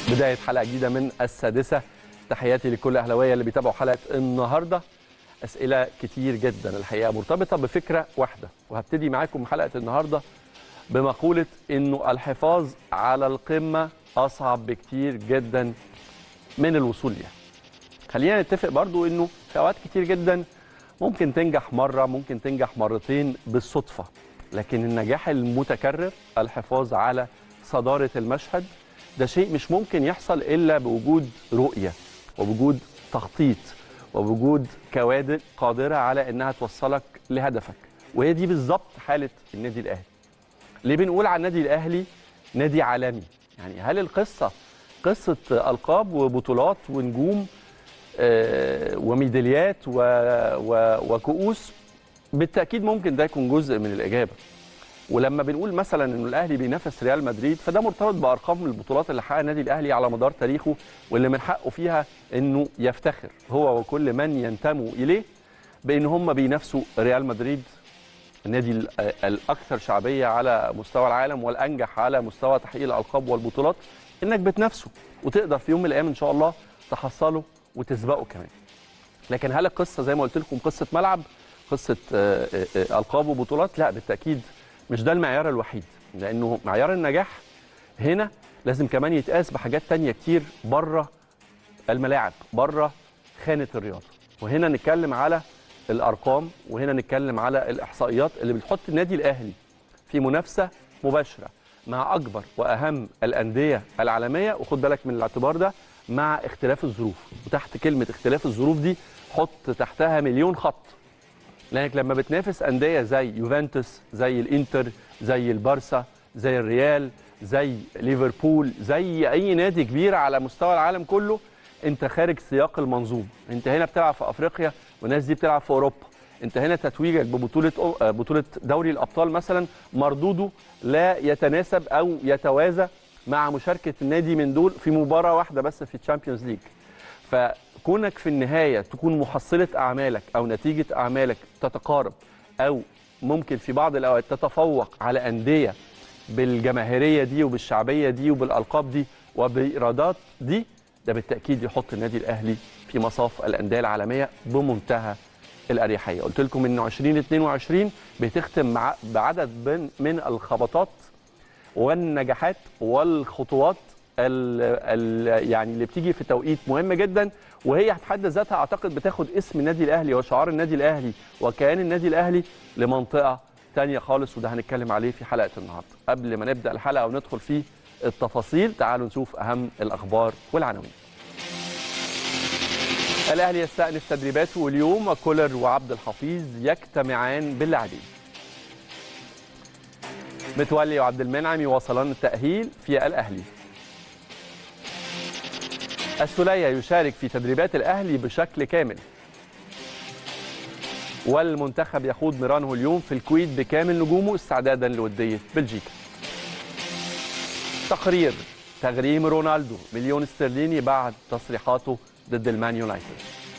بداية حلقة جديدة من السادسة تحياتي لكل أهلاوية اللي بيتابعوا حلقة النهاردة أسئلة كتير جدا الحقيقة مرتبطة بفكرة واحدة وهبتدي معاكم حلقة النهاردة بمقولة إنه الحفاظ على القمة أصعب بكتير جدا من الوصول ليها خلينا نتفق برضو إنه في أوقات كتير جدا ممكن تنجح مرة ممكن تنجح مرتين بالصدفة لكن النجاح المتكرر الحفاظ على صدارة المشهد ده شيء مش ممكن يحصل إلا بوجود رؤية وبوجود تخطيط وبوجود كوادر قادرة على إنها توصلك لهدفك وهي دي بالظبط حالة النادي الأهلي ليه بنقول على النادي الأهلي نادي عالمي يعني هل القصة قصة ألقاب وبطولات ونجوم آه، وميداليات و... و... وكؤوس بالتأكيد ممكن ده يكون جزء من الإجابة ولما بنقول مثلا انه الاهلي بينافس ريال مدريد فده مرتبط بارقام البطولات اللي حققها النادي الاهلي على مدار تاريخه واللي من حقه فيها انه يفتخر هو وكل من ينتموا اليه بان هم بينافسوا ريال مدريد النادي ال- الاكثر شعبيه على مستوى العالم والانجح على مستوى تحقيق الالقاب والبطولات انك بتنافسه وتقدر في يوم من الايام ان شاء الله تحصله وتسبقه كمان لكن هل القصه زي ما قلت لكم قصه ملعب قصه آه، آه، آه، القاب وبطولات لا بالتاكيد مش ده المعيار الوحيد لانه معيار النجاح هنا لازم كمان يتقاس بحاجات تانية كتير بره الملاعب بره خانه الرياضه وهنا نتكلم على الارقام وهنا نتكلم على الاحصائيات اللي بتحط النادي الاهلي في منافسه مباشره مع اكبر واهم الانديه العالميه وخد بالك من الاعتبار ده مع اختلاف الظروف وتحت كلمه اختلاف الظروف دي حط تحتها مليون خط لانك لما بتنافس انديه زي يوفنتوس زي الانتر زي البارسا زي الريال زي ليفربول زي اي نادي كبير على مستوى العالم كله انت خارج سياق المنظوم انت هنا بتلعب في افريقيا والناس دي بتلعب في اوروبا انت هنا تتويجك ببطوله أو- آه، بطوله دوري الابطال مثلا مردوده لا يتناسب او يتوازى مع مشاركه النادي من دول في مباراه واحده بس في الشامبيونز ليج فكونك في النهايه تكون محصله اعمالك او نتيجه اعمالك تتقارب او ممكن في بعض الاوقات تتفوق على انديه بالجماهيريه دي وبالشعبيه دي وبالالقاب دي وبايرادات دي ده بالتاكيد يحط النادي الاهلي في مصاف الانديه العالميه بمنتهى الاريحيه قلت لكم انه 2022 بتختم مع بعدد من من الخبطات والنجاحات والخطوات ال ال يعني اللي بتيجي في توقيت مهم جدا وهي في حد ذاتها اعتقد بتاخد اسم النادي الاهلي وشعار النادي الاهلي وكيان النادي الاهلي لمنطقه تانية خالص وده هنتكلم عليه في حلقه النهارده قبل ما نبدا الحلقه وندخل في التفاصيل تعالوا نشوف اهم الاخبار والعناوين الاهلي يستأنف تدريباته واليوم وكولر وعبد الحفيظ يجتمعان باللاعبين متولي وعبد المنعم يواصلان التأهيل في الأهلي السولية يشارك في تدريبات الأهلي بشكل كامل والمنتخب يخوض ميرانه اليوم في الكويت بكامل نجومه استعدادا لودية بلجيكا تقرير تغريم رونالدو مليون استرليني بعد تصريحاته ضد المان يونايتد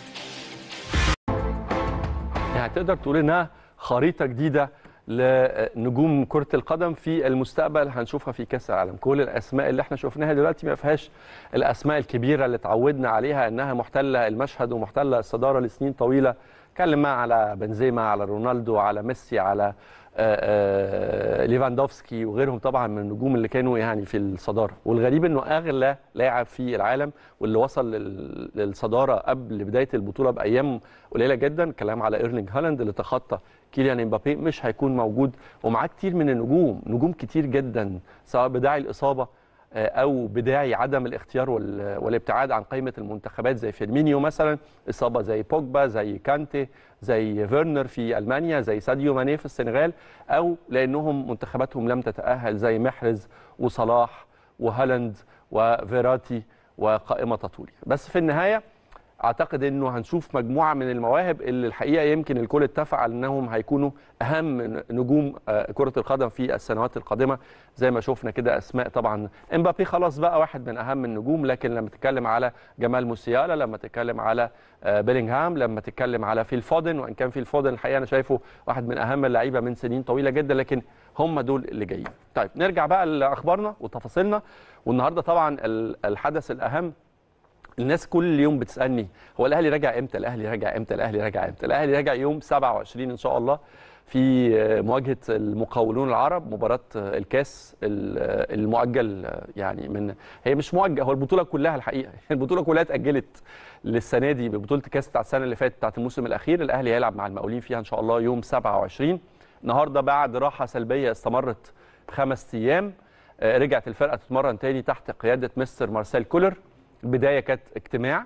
يعني تقدر تقول انها خريطه جديده لنجوم كره القدم في المستقبل هنشوفها في كاس العالم كل الاسماء اللي احنا شفناها دلوقتي ما فيهاش الاسماء الكبيره اللي اتعودنا عليها انها محتله المشهد ومحتله الصداره لسنين طويله اتكلم معاه على بنزيما على رونالدو على ميسي على آه، آه، ليفاندوفسكي وغيرهم طبعا من النجوم اللي كانوا يعني في الصداره والغريب انه اغلى لاعب في العالم واللي وصل لل- للصداره قبل بدايه البطوله بايام قليله جدا كلام على ايرلينج هالاند اللي تخطى كيليان امبابي مش هيكون موجود ومعاه كتير من النجوم نجوم كتير جدا سواء بداعي الاصابه آه، او بداعي عدم الاختيار وال- والابتعاد عن قائمه المنتخبات زي فيرمينيو مثلا اصابه زي بوجبا زي كانتي زي فيرنر في المانيا زي ساديو ماني في السنغال او لانهم منتخباتهم لم تتاهل زي محرز وصلاح وهالاند وفيراتي وقائمه تطولي بس في النهايه اعتقد انه هنشوف مجموعه من المواهب اللي الحقيقه يمكن الكل اتفق على انهم هيكونوا اهم نجوم آه، كره القدم في السنوات القادمه زي ما شفنا كده اسماء طبعا امبابي خلاص بقى واحد من اهم النجوم لكن لما تتكلم على جمال موسيالا لما تتكلم على آه، بيلينغهام لما تتكلم على فيل فودن وان كان فيل فودن الحقيقه انا شايفه واحد من اهم اللعيبه من سنين طويله جدا لكن هم دول اللي جايين طيب نرجع بقى لاخبارنا وتفاصيلنا والنهارده طبعا ال- الحدث الاهم الناس كل يوم بتسالني هو الاهلي راجع امتى الاهلي راجع امتى الاهلي راجع امتى الاهلي راجع يوم 27 ان شاء الله في مواجهه المقاولون العرب مباراه الكاس المؤجل يعني من هي مش مؤجل هو البطوله كلها الحقيقه البطوله كلها اتاجلت للسنه دي ببطوله الكاس بتاعت السنه اللي فاتت بتاعت الموسم الاخير الاهلي هيلعب مع المقاولين فيها ان شاء الله يوم 27 النهارده بعد راحه سلبيه استمرت خمس ايام آه، رجعت الفرقه تتمرن تاني تحت قياده مستر مارسيل كولر البدايه كانت اجتماع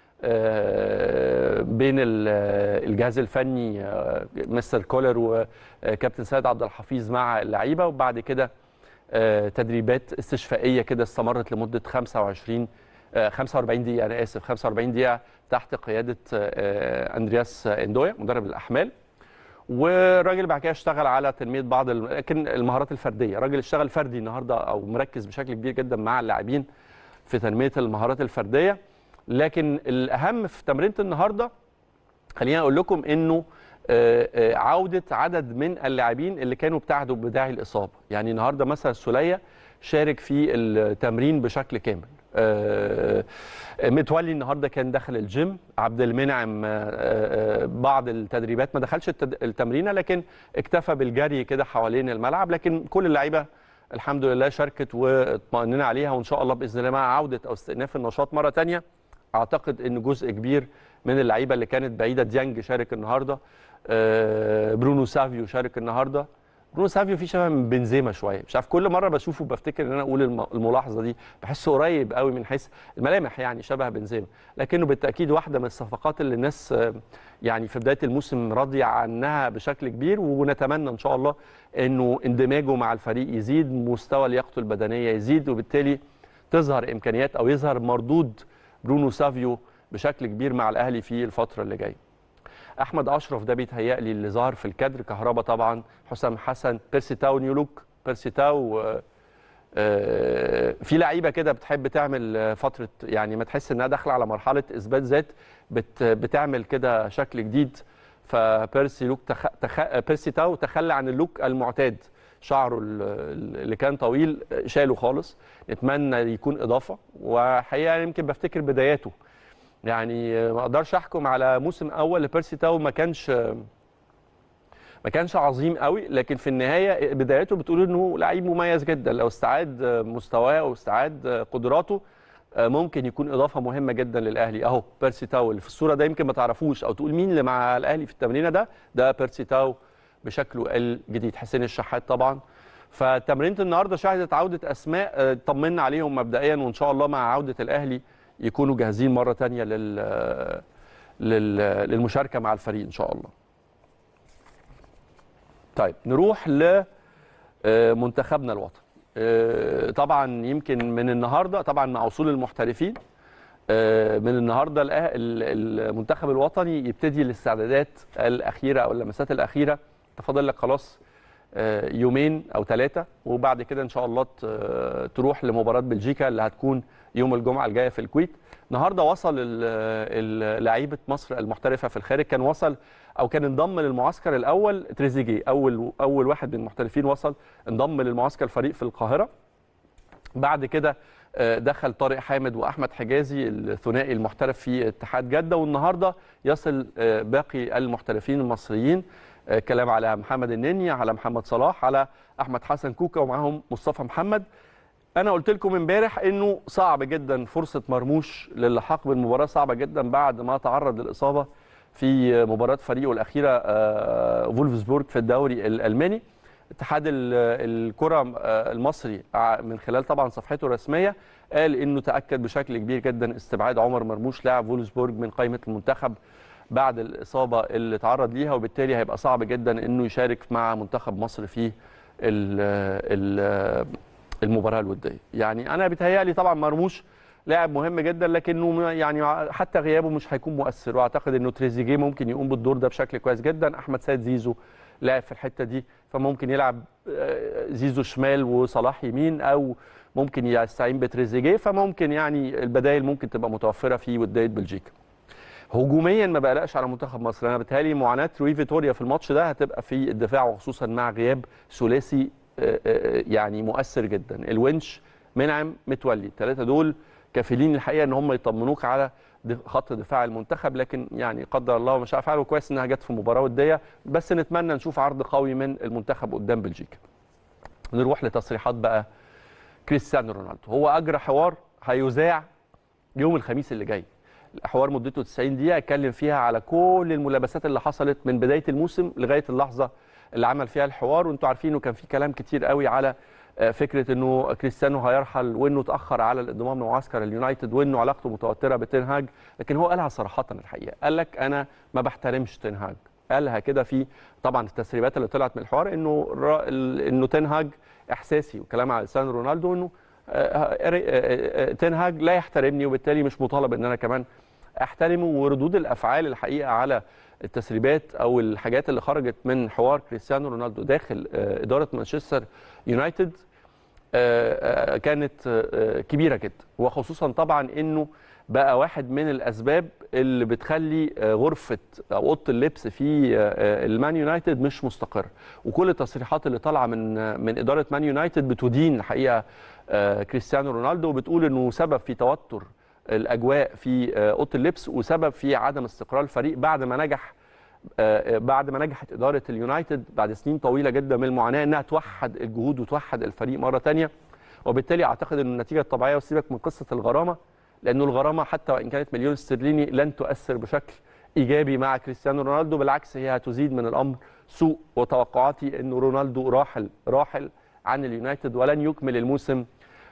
آه، بين ال- الجهاز الفني آه، مستر كولر وكابتن سيد عبد الحفيظ مع اللعيبه وبعد كده آه، تدريبات استشفائيه كده استمرت لمده 25 آه، 45 دقيقه انا اسف 45 دقيقه تحت قياده آه، اندرياس اندويا مدرب الاحمال والراجل بعد كده اشتغل على تنميه بعض الم- لكن المهارات الفرديه الراجل اشتغل فردي النهارده او مركز بشكل كبير جدا مع اللاعبين في تنميه المهارات الفرديه لكن الاهم في تمرينه النهارده خليني اقول لكم انه آه، آه، عوده عدد من اللاعبين اللي كانوا ابتعدوا بداعي الاصابه يعني النهارده مثلا السوليه شارك في التمرين بشكل كامل آه، متولي النهارده كان دخل الجيم عبد المنعم آه، آه، بعض التدريبات ما دخلش التد- التمرينه لكن اكتفى بالجري كده حوالين الملعب لكن كل اللعيبه الحمد لله شاركت واطمئننا عليها وان شاء الله باذن الله مع عوده او استئناف النشاط مره ثانيه اعتقد ان جزء كبير من اللعيبه اللي كانت بعيده ديانج شارك النهارده آه، برونو سافيو شارك النهارده برونو سافيو في شبه من بنزيما شويه مش عارف كل مره بشوفه بفتكر ان انا اقول الم- الملاحظه دي بحسه قريب قوي من حيث الملامح يعني شبه بنزيما لكنه بالتاكيد واحده من الصفقات اللي الناس آه، يعني في بدايه الموسم راضيه عنها بشكل كبير ونتمنى ان شاء الله انه اندماجه مع الفريق يزيد مستوى لياقته البدنيه يزيد وبالتالي تظهر امكانيات او يظهر مردود برونو سافيو بشكل كبير مع الاهلي في الفتره اللي جايه احمد اشرف ده بيتهيألي اللي ظهر في الكادر كهربا طبعا حسام حسن بيرسي تاو نيولوك بيرسي تاو آه، آه، في لعيبه كده بتحب تعمل آه، فتره يعني ما تحس انها داخله على مرحله اثبات ذات بت بتعمل كده شكل جديد فبيرسي لوك تخ... تخ... بيرسي تاو تخلى عن اللوك المعتاد شعره ال- ال- اللي كان طويل آه، شاله خالص نتمنى يكون اضافه وحقيقه يمكن بفتكر بداياته يعني آه، ما اقدرش احكم على موسم اول لبيرسي تاو ما كانش آه، ما كانش عظيم قوي لكن في النهايه بدايته بتقول انه لعيب مميز جدا لو استعاد آه، مستواه او استعاد آه، قدراته آه، ممكن يكون اضافه مهمه جدا للاهلي اهو بيرسي تاو اللي في الصوره ده يمكن ما تعرفوش او تقول مين اللي مع الاهلي في التمرينه ده ده بيرسي تاو بشكله الجديد حسين الشحات طبعا فتمرينه النهارده شهدت عوده اسماء آه، طمنا عليهم مبدئيا وان شاء الله مع عوده الاهلي يكونوا جاهزين مره ثانيه لل لل للمشاركه مع الفريق ان شاء الله طيب نروح لمنتخبنا الوطني آه، طبعا يمكن من النهارده طبعا مع وصول المحترفين آه، من النهارده الأه- ال- المنتخب الوطني يبتدي الاستعدادات الاخيره او اللمسات الاخيره تفضل لك خلاص آه، يومين او ثلاثه وبعد كده ان شاء الله ت- تروح لمباراه بلجيكا اللي هتكون يوم الجمعه الجايه في الكويت النهارده وصل ال- ال- لعيبه مصر المحترفه في الخارج كان وصل او كان انضم للمعسكر الاول تريزيجيه اول اول واحد من المحترفين وصل انضم للمعسكر الفريق في القاهره بعد كده آه، دخل طارق حامد واحمد حجازي الثنائي المحترف في اتحاد جده والنهارده يصل آه، باقي المحترفين المصريين آه، كلام على محمد النني على محمد صلاح على احمد حسن كوكا ومعاهم مصطفى محمد انا قلت لكم امبارح انه صعب جدا فرصه مرموش للحاق بالمباراه صعبه جدا بعد ما تعرض للاصابه في مباراه فريقه الاخيره آه، فولفسبورج في الدوري الالماني اتحاد ال- الكره آه، المصري ع- من خلال طبعا صفحته الرسميه قال انه تاكد بشكل كبير جدا استبعاد عمر مرموش لاعب فولفسبورج من قائمه المنتخب بعد الاصابه اللي تعرض ليها وبالتالي هيبقى صعب جدا انه يشارك مع منتخب مصر في ال ال المباراه الوديه يعني انا بيتهيألي طبعا مرموش لاعب مهم جدا لكنه يعني حتى غيابه مش هيكون مؤثر واعتقد انه تريزيجيه ممكن يقوم بالدور ده بشكل كويس جدا احمد سيد زيزو لاعب في الحته دي فممكن يلعب آه، زيزو شمال وصلاح يمين او ممكن يستعين بتريزيجيه فممكن يعني البدائل ممكن تبقى متوفره في وديه بلجيكا هجوميا ما بقلقش على منتخب مصر انا بتهيألي معاناه روي فيتوريا في الماتش ده هتبقى في الدفاع وخصوصا مع غياب ثلاثي آه، آه، يعني مؤثر جدا الونش منعم متولي الثلاثه دول كافلين الحقيقه ان هم يطمنوك على دف- خط دفاع المنتخب لكن يعني قدر الله ما شاء فعل وكويس انها جت في مباراه وديه بس نتمنى نشوف عرض قوي من المنتخب قدام بلجيكا نروح لتصريحات بقى كريستيانو رونالدو هو اجرى حوار هيذاع يوم الخميس اللي جاي الحوار مدته 90 دقيقه اتكلم فيها على كل الملابسات اللي حصلت من بدايه الموسم لغايه اللحظه اللي عمل فيها الحوار وانتم عارفين انه كان في كلام كتير قوي على آه، فكره انه كريستيانو هيرحل وانه اتاخر على الانضمام لمعسكر اليونايتد وانه علاقته متوتره بتنهاج لكن هو قالها صراحه الحقيقه قال لك انا ما بحترمش تنهاج قالها كده في طبعا التسريبات اللي طلعت من الحوار انه الر- ال- انه تنهاج احساسي وكلام على لسان رونالدو انه آه، آه، آه، تنهاج لا يحترمني وبالتالي مش مطالب ان انا كمان احترمه وردود الافعال الحقيقه على التسريبات او الحاجات اللي خرجت من حوار كريستيانو رونالدو داخل آه، اداره مانشستر يونايتد آه، آه، كانت آه، كبيره جدا وخصوصا طبعا انه بقى واحد من الاسباب اللي بتخلي آه، غرفه او اوضه اللبس في آه، آه، المان يونايتد مش مستقر وكل التصريحات اللي طالعه من آه، من اداره مان يونايتد بتدين الحقيقه آه، كريستيانو رونالدو وبتقول انه سبب في توتر الاجواء في آه، اوضه اللبس وسبب في عدم استقرار الفريق بعد ما نجح آه، بعد ما نجحت اداره اليونايتد بعد سنين طويله جدا من المعاناه انها توحد الجهود وتوحد الفريق مره ثانيه وبالتالي اعتقد ان النتيجه الطبيعيه وسيبك من قصه الغرامه لانه الغرامه حتى وان كانت مليون استرليني لن تؤثر بشكل ايجابي مع كريستيانو رونالدو بالعكس هي هتزيد من الامر سوء وتوقعاتي انه رونالدو راحل راحل عن اليونايتد ولن يكمل الموسم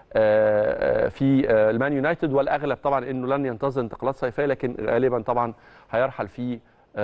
آه، آه، في آه، المان يونايتد والاغلب طبعا انه لن ينتظر انتقالات صيفيه لكن غالبا طبعا هيرحل في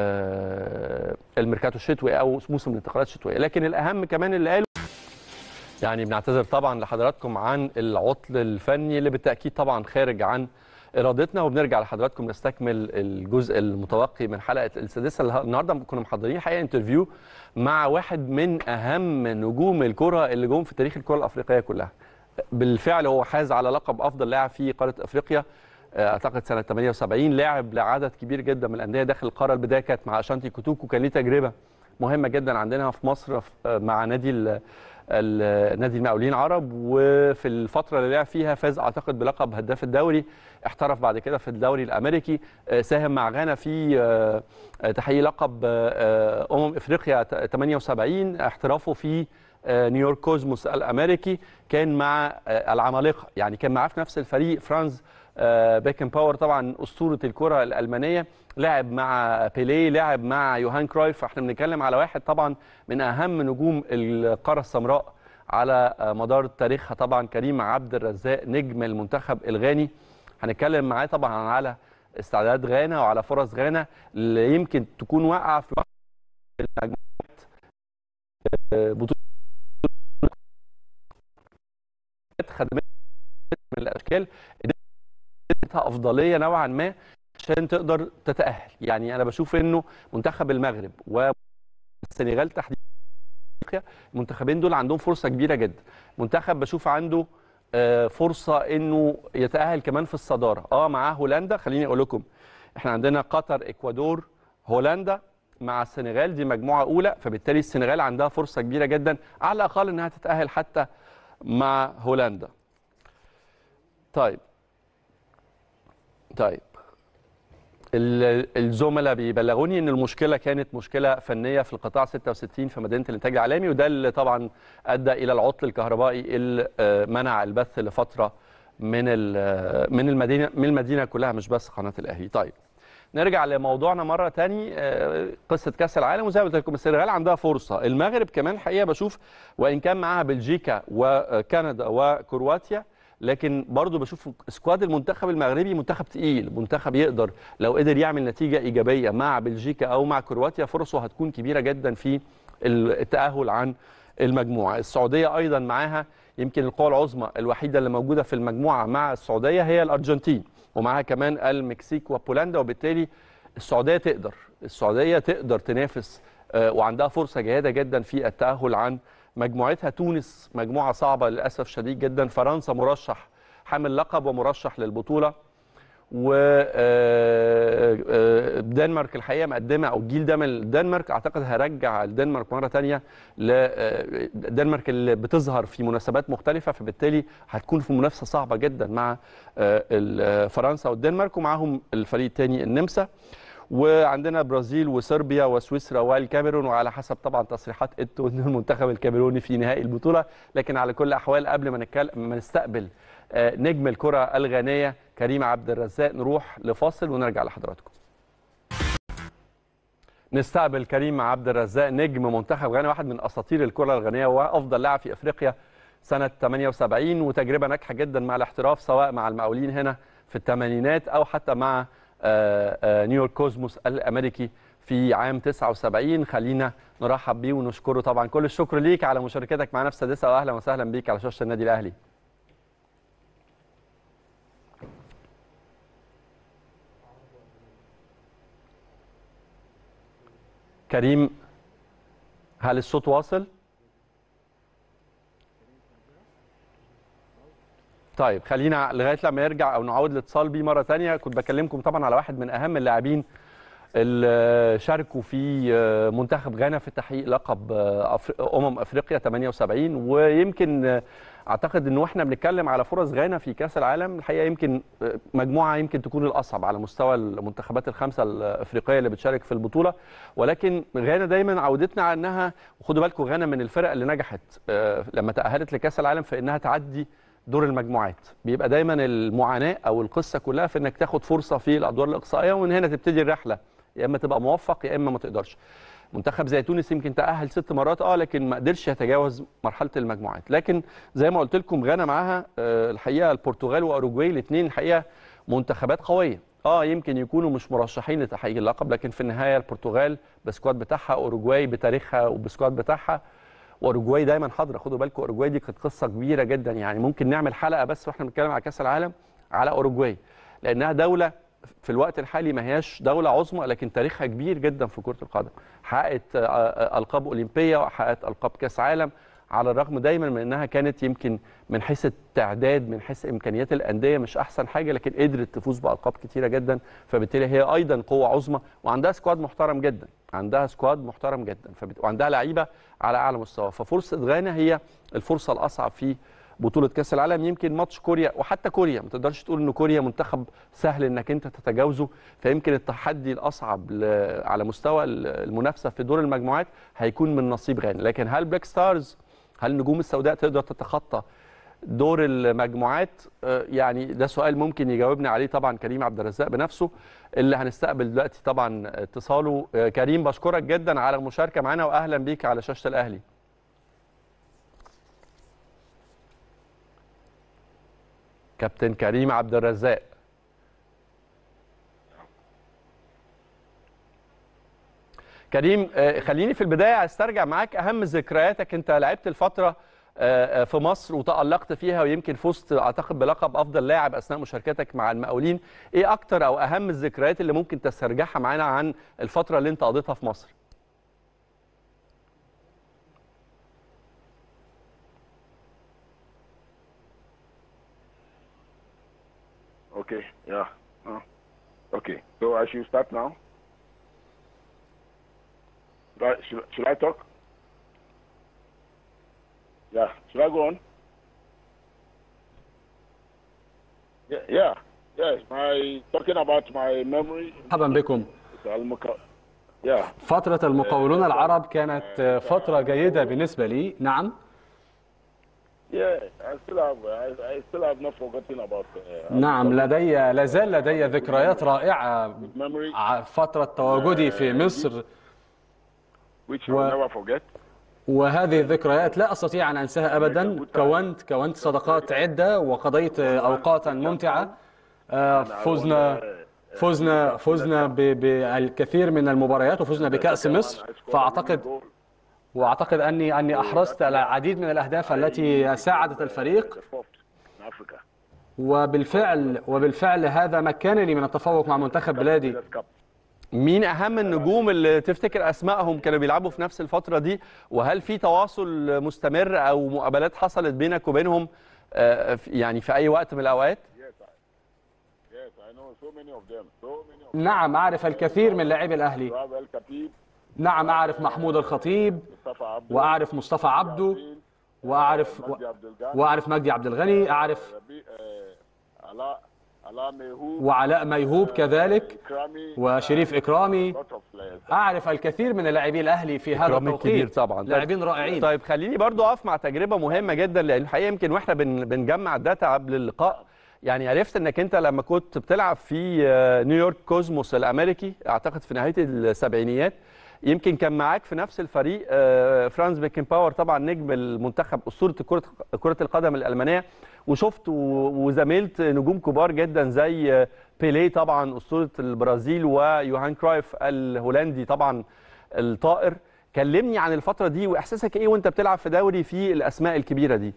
آه، الميركاتو الشتوي او موسم الانتقالات الشتويه لكن الاهم كمان اللي قاله يعني بنعتذر طبعا لحضراتكم عن العطل الفني اللي بالتاكيد طبعا خارج عن ارادتنا وبنرجع لحضراتكم نستكمل الجزء المتبقي من حلقه السادسه اللي النهارده كنا محضرين حقيقه انترفيو مع واحد من اهم نجوم الكره اللي جم في تاريخ الكره الافريقيه كلها بالفعل هو حاز على لقب افضل لاعب في قاره افريقيا اعتقد سنه 78 لاعب لعدد كبير جدا من الانديه داخل القاره البدايه كانت مع اشانتي كوتوكو كان ليه تجربه مهمه جدا عندنا في مصر في- مع نادي ال- ال- نادي المقاولين عرب وفي الفتره اللي لعب فيها فاز اعتقد بلقب هداف الدوري احترف بعد كده في الدوري الامريكي آه، ساهم مع غانا في آه، آه، تحقيق لقب آه، آه، امم افريقيا ت- 78 احترافه في آه، نيويورك كوزموس الامريكي كان مع آه، العمالقه يعني كان معاه في نفس الفريق فرانز آه، بيكن باور طبعا اسطوره الكره الالمانيه لعب مع بيليه لعب مع يوهان كرويف احنا بنتكلم على واحد طبعا من اهم نجوم القاره السمراء على آه، مدار تاريخها طبعا كريم عبد الرزاق نجم المنتخب الغاني هنتكلم معاه طبعا على استعداد غانا وعلى فرص غانا اللي يمكن تكون واقعه في المجموعات آه، بطوله خدمات من الاشكال اديتها افضليه نوعا ما عشان تقدر تتاهل يعني انا بشوف انه منتخب المغرب والسنغال تحديدا المنتخبين دول عندهم فرصه كبيره جدا منتخب بشوف عنده آه، فرصه انه يتاهل كمان في الصداره اه معاه هولندا خليني اقول لكم احنا عندنا قطر اكوادور هولندا مع السنغال دي مجموعه اولى فبالتالي السنغال عندها فرصه كبيره جدا على الاقل انها تتاهل حتى مع هولندا طيب طيب ال- الزملاء بيبلغوني ان المشكله كانت مشكله فنيه في القطاع 66 في مدينه الانتاج العالمي وده اللي طبعا ادى الى العطل الكهربائي اللي آه، منع البث لفتره من ال- من المدينه من المدينه كلها مش بس قناه الاهلي طيب نرجع لموضوعنا مره تاني آه، قصه كاس العالم وزي ما قلت لكم السنغال عندها فرصه المغرب كمان الحقيقه بشوف وان كان معاها بلجيكا وكندا وكرواتيا لكن برضو بشوف سكواد المنتخب المغربي منتخب تقيل منتخب يقدر لو قدر يعمل نتيجه ايجابيه مع بلجيكا او مع كرواتيا فرصه هتكون كبيره جدا في التاهل عن المجموعه السعوديه ايضا معاها يمكن القوى العظمى الوحيده اللي موجوده في المجموعه مع السعوديه هي الارجنتين ومعها كمان المكسيك وبولندا وبالتالي السعوديه تقدر السعوديه تقدر تنافس آه، وعندها فرصه جيده جدا في التاهل عن مجموعتها تونس مجموعه صعبه للاسف شديد جدا فرنسا مرشح حامل لقب ومرشح للبطوله ودنمارك الحقيقه مقدمه او الجيل ده من الدنمارك اعتقد هرجع الدنمارك مره ثانيه لدنمارك اللي بتظهر في مناسبات مختلفه فبالتالي هتكون في منافسه صعبه جدا مع آه، ال- فرنسا والدنمارك ومعاهم الفريق الثاني النمسا وعندنا برازيل وصربيا وسويسرا والكاميرون وعلى حسب طبعا تصريحات ايتو ان المنتخب الكاميروني في نهائي البطوله لكن على كل الاحوال قبل ما نتكلم ما نستقبل آه، نجم الكره الغانيه كريم عبد الرزاق نروح لفاصل ونرجع لحضراتكم نستقبل كريم عبد الرزاق نجم منتخب غانا واحد من اساطير الكره الغانيه وافضل لاعب في افريقيا سنه 78 وتجربه ناجحه جدا مع الاحتراف سواء مع المقاولين هنا في الثمانينات او حتى مع آه، آه، نيويورك كوزموس الامريكي في عام 79 خلينا نرحب بيه ونشكره طبعا كل الشكر ليك على مشاركتك معنا في السادسه واهلا وسهلا بيك على شاشه النادي الاهلي كريم هل الصوت واصل؟ طيب خلينا لغايه لما يرجع او نعود الاتصال بيه مره ثانيه كنت بكلمكم طبعا على واحد من اهم اللاعبين اللي شاركوا في منتخب غانا في تحقيق لقب أفر- امم افريقيا 78 ويمكن اعتقد ان واحنا بنتكلم على فرص غانا في كاس العالم الحقيقه يمكن مجموعه يمكن تكون الاصعب على مستوى المنتخبات الخمسه الافريقيه اللي بتشارك في البطوله ولكن غانا دايما عودتنا على انها وخدوا بالكم غانا من الفرق اللي نجحت آه، لما تاهلت لكاس العالم في انها تعدي دور المجموعات بيبقى دايما المعاناه او القصه كلها في انك تاخد فرصه في الادوار الاقصائيه ومن هنا تبتدي الرحله يا اما تبقى موفق يا اما ما تقدرش منتخب زي تونس يمكن تاهل ست مرات اه لكن ما قدرش يتجاوز مرحله المجموعات لكن زي ما قلت لكم غانا معاها آه، الحقيقه البرتغال واوروجواي الاثنين الحقيقه منتخبات قويه اه يمكن يكونوا مش مرشحين لتحقيق اللقب لكن في النهايه البرتغال بسكواد بتاعها اوروجواي بتاريخها وبسكواد بتاعها واوروجواي دايما حاضره خدوا بالكم اوروجواي دي كانت قصه كبيره جدا يعني ممكن نعمل حلقه بس واحنا بنتكلم على كاس العالم على اوروجواي لانها دوله في الوقت الحالي ما هياش دوله عظمى لكن تاريخها كبير جدا في كره القدم حققت آه، آه، القاب اولمبيه وحققت القاب كاس عالم على الرغم دايما من انها كانت يمكن من حيث التعداد من حيث امكانيات الانديه مش احسن حاجه لكن قدرت تفوز بالقاب كتيره جدا فبالتالي هي ايضا قوه عظمى وعندها سكواد محترم جدا عندها سكواد محترم جدا فبت... وعندها لعيبه على اعلى مستوى ففرصه غانا هي الفرصه الاصعب في بطوله كاس العالم يمكن ماتش كوريا وحتى كوريا ما تقدرش تقول ان كوريا منتخب سهل انك انت تتجاوزه فيمكن التحدي الاصعب ل... على مستوى المنافسه في دور المجموعات هيكون من نصيب غانا لكن هل بلاك ستارز هل النجوم السوداء تقدر تتخطى دور المجموعات آه، يعني ده سؤال ممكن يجاوبنا عليه طبعا كريم عبد الرزاق بنفسه اللي هنستقبل دلوقتي طبعا اتصاله آه، كريم بشكرك جدا على المشاركه معنا واهلا بيك على شاشه الاهلي كابتن كريم عبد الرزاق كريم آه، خليني في البدايه استرجع معاك اهم ذكرياتك انت لعبت الفتره آه، آه، في مصر وتألقت فيها ويمكن فزت اعتقد بلقب افضل لاعب اثناء مشاركتك مع المقاولين ايه اكتر او اهم الذكريات اللي ممكن تسترجعها معانا عن الفتره اللي انت قضيتها في مصر Okay, yeah. Uh, okay, so I should start now. Right, should, should I talk? Yeah, should I go on? Yeah, yeah, yes. My talking about my memory. مرحبا بكم المك- Yeah, فترة المقاولون العرب كانت فترة جيدة بالنسبة لي نعم yeah. I still have, I, I still have not forgotten about uh, نعم لدي لازال لدي ذكريات رائعة memory, ع- فترة تواجدي في مصر which I و- will never forget. وهذه الذكريات لا أستطيع أن أنساها أبدا كونت كونت صداقات عدة وقضيت أوقاتا ممتعة آه، فزنا فزنا فزنا ب- بالكثير من المباريات وفزنا بكأس مصر فأعتقد واعتقد اني اني احرزت العديد من الاهداف التي ساعدت الفريق The fourth in Africa. وبالفعل وبالفعل هذا مكنني من التفوق مع منتخب بلادي Leaders Cup. مين اهم النجوم اللي تفتكر اسمائهم كانوا بيلعبوا في نفس الفتره دي وهل في تواصل مستمر او مقابلات حصلت بينك وبينهم آه، في- يعني في اي وقت من الاوقات Yes, I, yes, I know so many of them. So many of نعم اعرف الكثير من لاعبي الاهلي them. Ravel Khatib, نعم اعرف محمود الخطيب Mustafa Abdul, واعرف مصطفى عبده واعرف Magdi Abdul Ghani, واعرف مجدي عبد الغني اعرف Rabi, uh, Ala, Ala Mehu, وعلاء ميهوب كذلك Ikrami, وشريف اكرامي lot of players. اعرف الكثير من لاعبي الاهلي في هذا إكرامي التوقيت كبير طبعا. لاعبين رائعين طيب خليني برضو اقف مع تجربه مهمه جدا لان الحقيقه يمكن واحنا بن بنجمع الداتا قبل اللقاء يعني عرفت انك انت لما كنت بتلعب في آه، نيويورك كوزموس الامريكي اعتقد في نهايه السبعينيات يمكن كان معاك في نفس الفريق آه، فرانز بيكن باور طبعا نجم المنتخب اسطوره كره كره القدم الالمانيه وشفت و- وزميلت نجوم كبار جدا زي آه، بيليه طبعا اسطوره البرازيل ويوهان كرايف الهولندي طبعا الطائر كلمني عن الفتره دي واحساسك ايه وانت بتلعب في دوري فيه الاسماء الكبيره دي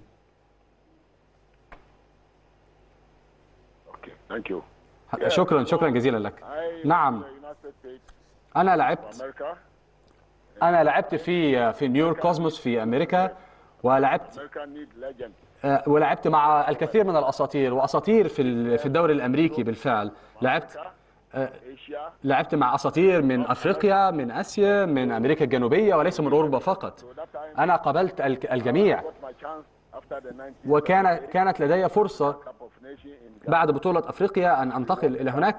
Okay, thank you. شكرا شكرا جزيلا لك I نعم. went to the United States انا of لعبت America. انا لعبت في في نيويورك كوزموس في امريكا ولعبت America need legends. آه، ولعبت مع الكثير من الاساطير واساطير في ال- في الدوري الامريكي بالفعل لعبت Asia, لعبت مع اساطير من افريقيا من اسيا من امريكا الجنوبيه وليس من اوروبا فقط so that time انا قابلت الك- الجميع I got my chance after the 19 وكان كانت لدي فرصه Cup of Nations in Ghana. بعد بطوله افريقيا ان انتقل الى هناك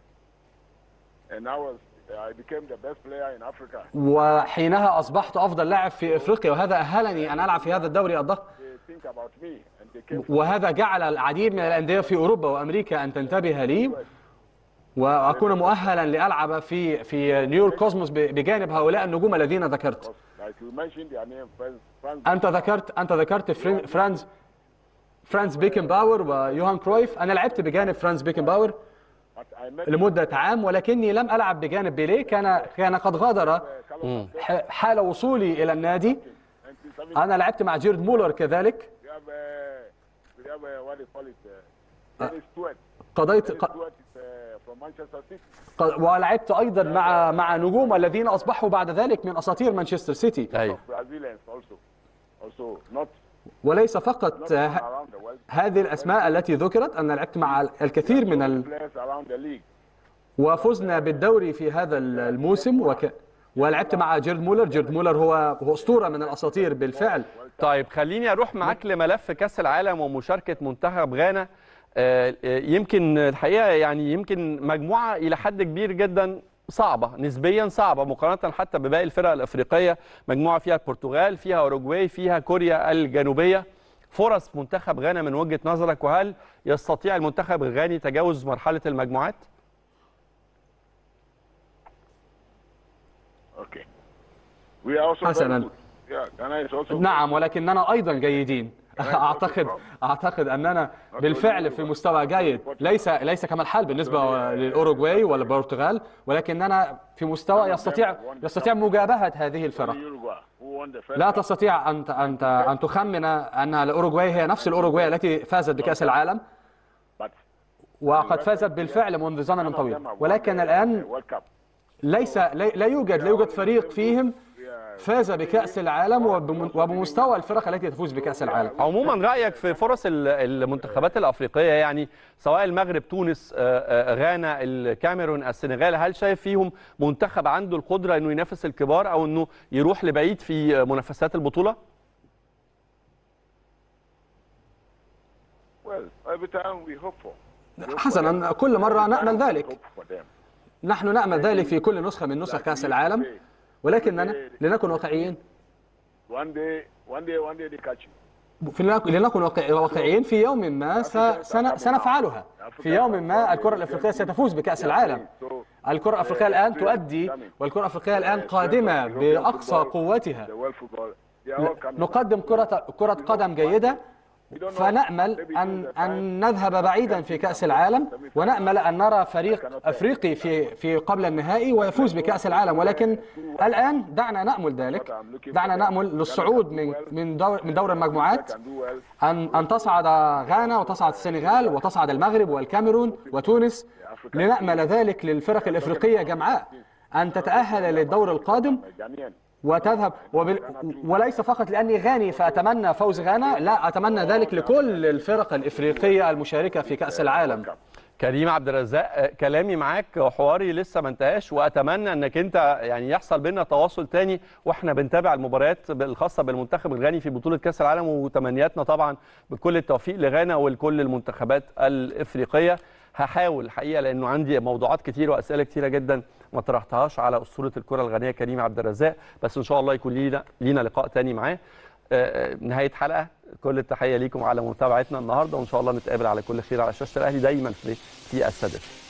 And I was I became the best player in Africa. وحينها اصبحت افضل لاعب في افريقيا وهذا اهلني ان العب في هذا الدوري الضخم They think about me and they came وهذا جعل العديد من الانديه في اوروبا وامريكا ان تنتبه لي واكون مؤهلا لالعب في في نيويورك كوزموس ب- بجانب هؤلاء النجوم الذين ذكرت like you mentioned their name Franz Franz انت ذكرت انت ذكرت فرين- فرانز فرانز بيكن باور ويوهان كرويف انا لعبت بجانب فرانز بيكن باور but I met لمده عام ولكني لم العب بجانب بيليه كان كان قد غادر Carlos ح- حال وصولي الى النادي 1970. انا لعبت مع جيرد مولر كذلك We have uh, we have uh, what they call it uh, Dennis Stewart. قضيت Dennis ق- Stewart is uh, from Manchester City. ق- ولعبت ايضا مع مع نجوم الذين اصبحوا بعد ذلك من اساطير مانشستر سيتي ايوه Of Brazilians also. Also not وليس فقط not آه، around the world. هذه الاسماء التي ذكرت انا لعبت مع الكثير من ال... Players around the league. وفزنا بالدوري في هذا الموسم وك... ولعبت مع جيرد مولر جيرد مولر هو هو اسطوره من الاساطير بالفعل طيب خليني اروح معاك لملف كاس العالم ومشاركه منتخب غانا آه، آه، يمكن الحقيقه يعني يمكن مجموعه الى حد كبير جدا صعبه نسبيا صعبه مقارنه حتى بباقي الفرق الافريقيه مجموعه فيها البرتغال فيها اوروجواي فيها كوريا الجنوبيه فرص منتخب غانا من وجهه نظرك وهل يستطيع المنتخب الغاني تجاوز مرحله المجموعات Okay. We are also very حسناً. good. Yeah, Ghana is also نعم ولكننا ايضا جيدين اعتقد اعتقد اننا بالفعل في مستوى جيد ليس ليس كما الحال بالنسبه للاوروغواي ولا البرتغال ولكننا في مستوى يستطيع يستطيع مجابهه هذه الفرق Uruguay who won the first لا cup. تستطيع ان ان ان تخمن ان الاوروغواي هي نفس الاوروغواي التي فازت بكاس العالم But وقد فازت بالفعل منذ زمن طويل them have won ولكن the الان World Cup. ليس لا لا يوجد لا يوجد فريق فيهم فاز بكاس العالم وبم- وبمستوى الفرق التي تفوز بكاس العالم عموما رايك في فرص ال- المنتخبات الافريقيه يعني سواء المغرب تونس آه، آه، غانا الكاميرون السنغال هل شايف فيهم منتخب عنده القدره انه ينافس الكبار او انه يروح لبعيد في منافسات البطوله Well, every time we hope for. we hope for حسنا them. كل مرة Every نأمل time we ذلك hope for them. نحن نأمل ذلك في كل نسخة من نسخ كأس العالم ولكننا لنكن واقعيين One day, one day, one day they catch you. في لنكن واقع- واقعيين في يوم ما س- سن- سنفعلها في يوم ما الكرة الأفريقية ستفوز بكأس العالم So الكرة الأفريقية الآن تؤدي والكرة الأفريقية الآن قادمة بأقصى قوتها the world football, they are all coming. نقدم كرة كرة قدم جيدة فنأمل أن أن نذهب بعيدا في كأس العالم ونأمل أن نرى فريق أفريقي في في قبل النهائي ويفوز بكأس العالم ولكن الآن دعنا نأمل ذلك دعنا نأمل للصعود من من دور من دور المجموعات أن أن تصعد غانا وتصعد السنغال وتصعد المغرب والكاميرون وتونس لنأمل ذلك للفرق الإفريقية جمعاء أن تتأهل للدور القادم وتذهب وبال... وليس فقط لاني غاني فاتمنى فوز غانا لا اتمنى ذلك لكل الفرق الافريقيه المشاركه في كاس العالم كريم عبد الرزاق آه، كلامي معاك حواري لسه ما انتهاش واتمنى انك انت يعني يحصل بينا تواصل تاني واحنا بنتابع المباريات الخاصه بالمنتخب الغاني في بطوله كاس العالم وتمنياتنا طبعا بكل التوفيق لغانا ولكل المنتخبات الافريقيه هحاول الحقيقه لانه عندي موضوعات كتير واسئله كتيره جدا ما طرحتهاش على اسطوره الكره الغانيه كريم عبد الرزاق بس ان شاء الله يكون لينا لينا لقاء تاني معاه آه، آه، نهايه حلقه كل التحيه ليكم على متابعتنا النهارده وان شاء الله نتقابل على كل خير على شاشه الاهلي دايما في في السادسه